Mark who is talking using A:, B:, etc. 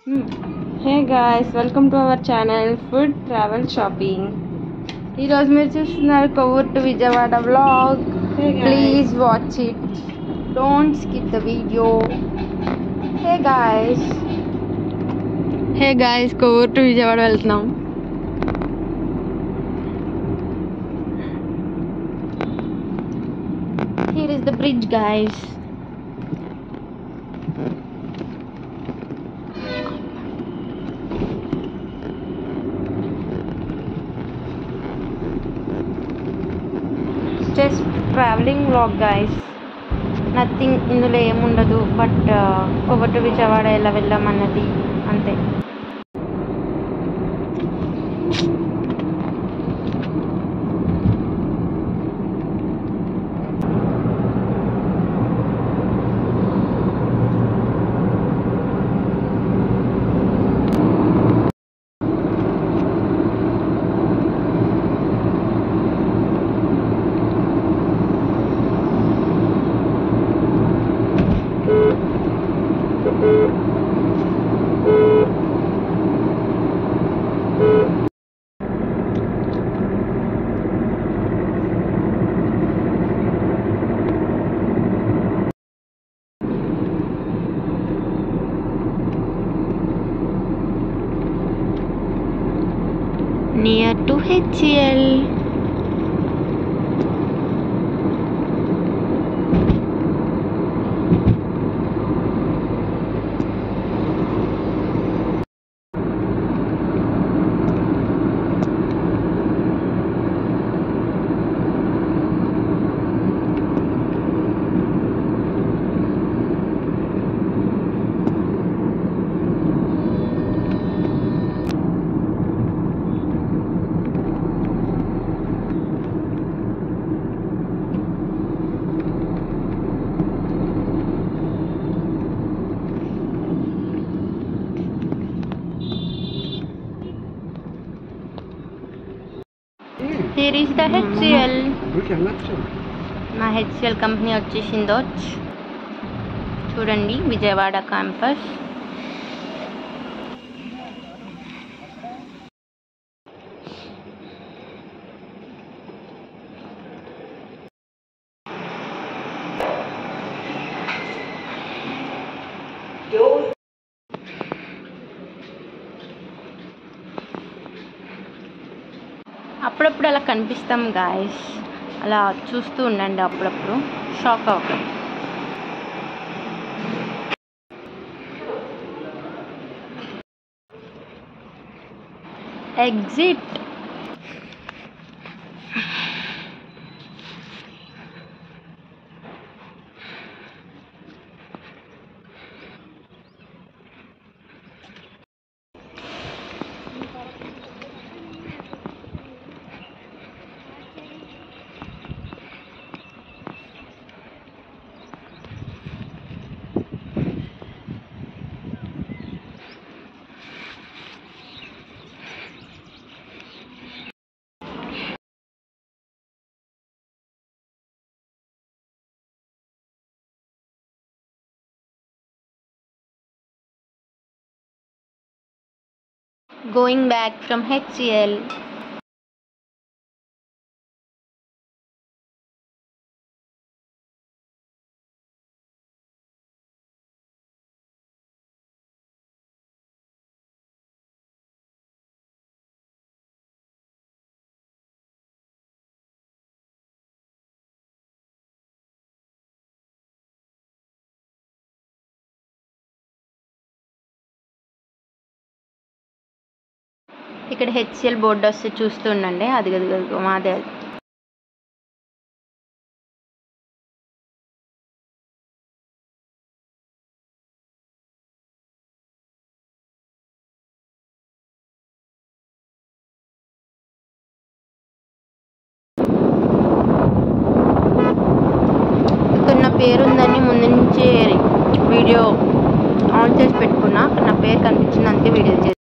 A: Hey guys welcome to our channel food travel shopping ఈరోజు మీరు చూస్తున్నారు Kovvur to Vijayawada vlog
B: Hey guys.
A: Please watch it don't skip the video hey guys hey guys Kovvur to Vijayawada వెళ్తున్నాం here is the bridge guys just travelling vlog guys nothing ఇందులో ఏముండదు but కొవ్వటి విజయవాడ ఎలా వెళ్ళామన్నది అంతే near to HL here is the HL
B: ఊరికి వెళ్ళొచ్చు
A: మా హెచ్ఎల్ కంపెనీ వచ్చేసిందో చూడండి విజయవాడ క్యాంపస్ అప్పుడప్పుడు అలా కనిపిస్తాం గాయస్ అలా చూస్తూ ఉండండి అప్పుడప్పుడు షాక్ అవ్వకండి exit going back from HCL. ఇక్కడ హెచ్సిఎల్ బోర్డు వస్తే చూస్తూ ఉండండి అది అది అది మాదే అది ఇక్కడ నా పేరు ఉందని ముందు నుంచే వీడియో ఆన్ చేసి పెట్టుకున్నా అక్కడ నా పేరు కనిపించింది అందుకే వీడియో చేసి